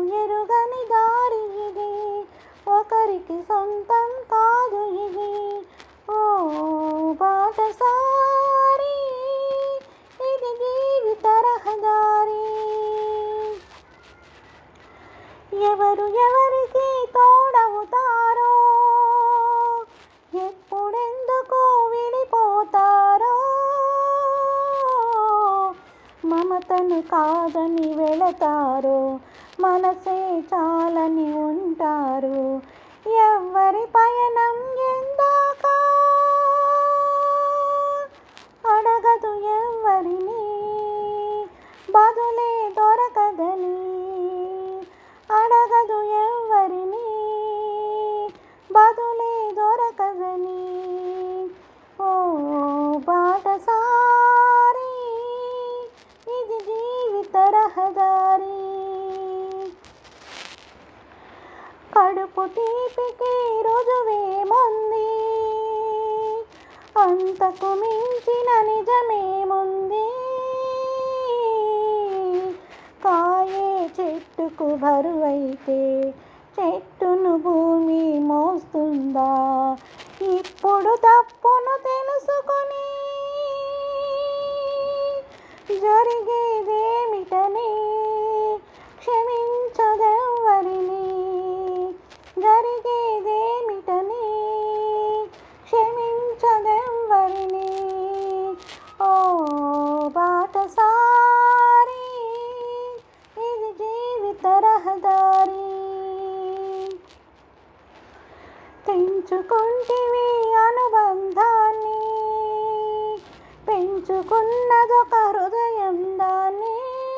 ఎరుగని దారి ఇది ఒకరికి సొంతం కాదు ఇది ఓ బాటసారి ఇది జీవిత రహదారి ఎవరు ఎవరికి తోడవుతారో ఎప్పుడెందుకు విడిపోతారో మమతను కాదని వెళతారు మనసే చాలని ఉంటారు ఎవరి పయనం ఎందాక అడగదు ఎవరిని బదులే దొరకదని అడగదు ఎవరిని బదులే దొరకదని ఓ బాటసారి ఇది జీవిత రహదారి కడుపు తీపికి రుజువేముంది అంతకు మించిన నిజమేముంది కాయే చెట్టుకు బరువైతే చెట్టును భూమి మోస్తుందా ఇప్పుడు తప్పును తెలుసుకొని జరిగేదేమిటని క్షమించదెవ్వరిని జరిగేదేమిటని క్షమించదెవ్వరిని ఓ బాటసారి ఇది జీవిత రహదారి తెంచుకుంటివి అనుబంధాన్ని పెంచుకున్నదొక హృదయం దాన్ని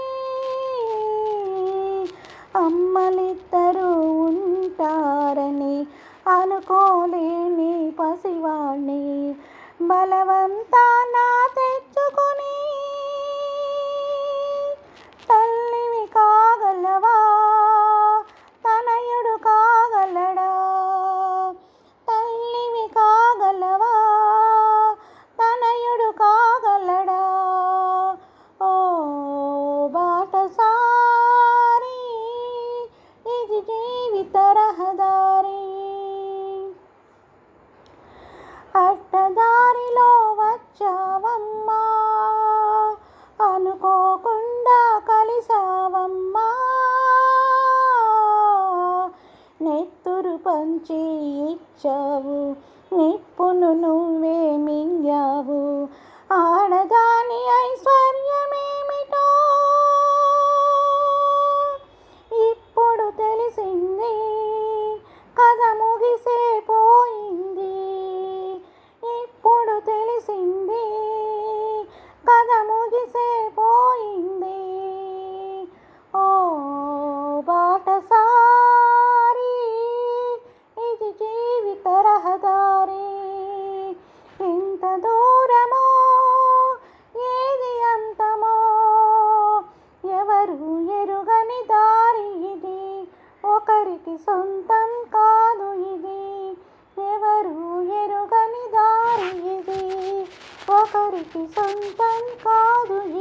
అమ్మలిద్దరూ ఉంటారని అనుకోలేని పసివాణ్ణి బలవంతాన తెచ్చుకొని తల్లివి కాగలవా తనయుడు కాగలడా తల్లివి కాగలవా తనయుడు కాగలడా ఓ బాటసారి ఇది జీవిత రహదారి అడ్డదారిలో వచ్చావమ్మా అనుకోకుండా కలిసావమ్మా నెత్తురు పంచి ఇచ్చావు నిప్పును నువ్వే మింగావు ఆడదాని ఐశ్వర్యమేమిటో ఇప్పుడు తెలిసింది కథ ముగిసే పోయింది ఇప్పుడు తెలిసింది కథ ముగిసే పోయింది ఓ బాటసారి ఇది జీవిత రహదారి ఎంత దూరమో ఏది అంతమో ఎవరు ఎరుగని దారి ఇది ఒకరికి సొంతం కాదు ఇది ఎవరు ఎరుగని దారి ఇది ఒకరికి సొంతం కాదు